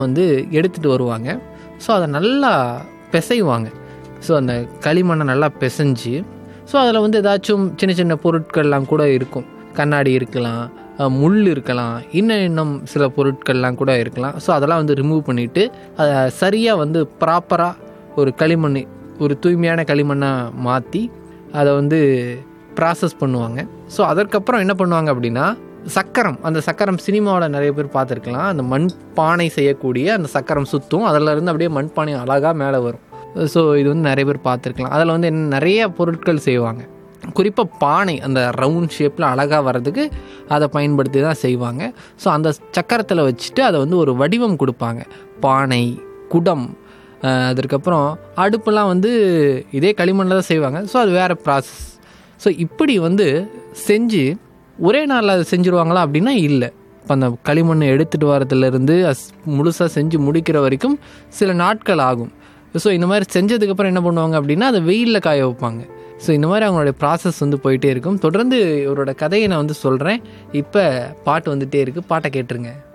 வந்து எடுத்துகிட்டு வருவாங்க ஸோ அதை நல்லா பிசைவாங்க ஸோ அந்த களிமண்ணை நல்லா பிசைஞ்சு ஸோ அதில் வந்து ஏதாச்சும் சின்ன சின்ன பொருட்கள்லாம் கூட இருக்கும் கண்ணாடி இருக்கலாம் அஹ், முள் இருக்கலாம் இன்னும் இன்னும் சில பொருட்கள்லாம் கூட இருக்கலாம் ஸோ அதெல்லாம் வந்து ரிமூவ் பண்ணிவிட்டு அதை சரியாக வந்து ப்ராப்பராக ஒரு களிமண் ஒரு தூய்மையான களிமண்ணாக மாற்றி அதை வந்து ப்ராசஸ் பண்ணுவாங்க ஸோ அதற்கப்புறம் என்ன பண்ணுவாங்க அப்படின்னா சக்கரம் அந்த சக்கரம் சினிமாவில் நிறைய பேர் பார்த்துருக்கலாம் அந்த மண் பானை செய்யக்கூடிய அந்த சக்கரம் சுற்றும் அதில் இருந்து அப்படியே மண் பானை அழகாக மேலே வரும் ஸோ இது வந்து நிறைய பேர் பார்த்துருக்கலாம் அதில் வந்து என்ன நிறைய பொருட்கள் செய்வாங்க குறிப்பாக பானை அந்த ரவுண்ட் ஷேப்பில் அழகாக வர்றதுக்கு அதை பயன்படுத்தி தான் செய்வாங்க ஸோ அந்த சக்கரத்தில் வச்சுட்டு அதை வந்து ஒரு வடிவம் கொடுப்பாங்க பானை குடம் அஹ், அதற்கப்புறம் அடுப்பெல்லாம் வந்து இதே களிமண்ணில் தான் செய்வாங்க ஸோ அது வேறு ப்ராசஸ் ஸோ இப்படி வந்து செஞ்சு ஒரே நாளில் அதை செஞ்சுருவாங்களா அப்படின்னா இல்லை இப்போ அந்த களிமண்ணை எடுத்துகிட்டு வரதுலேருந்து முழுசாக செஞ்சு முடிக்கிற வரைக்கும் சில நாட்கள் ஆகும் ஸோ இந்த மாதிரி செஞ்சதுக்கப்புறம் என்ன பண்ணுவாங்க அப்படின்னா அதை வெயிலில் காய வைப்பாங்க ஸோ இந்த மாதிரி அவங்களுடைய ப்ராசஸ் வந்து போயிட்டே இருக்கும் தொடர்ந்து இவரோட கதையை நான் வந்து சொல்கிறேன் இப்போ பாட்டு வந்துகிட்டே இருக்குது பாட்டை கேட்டுருங்க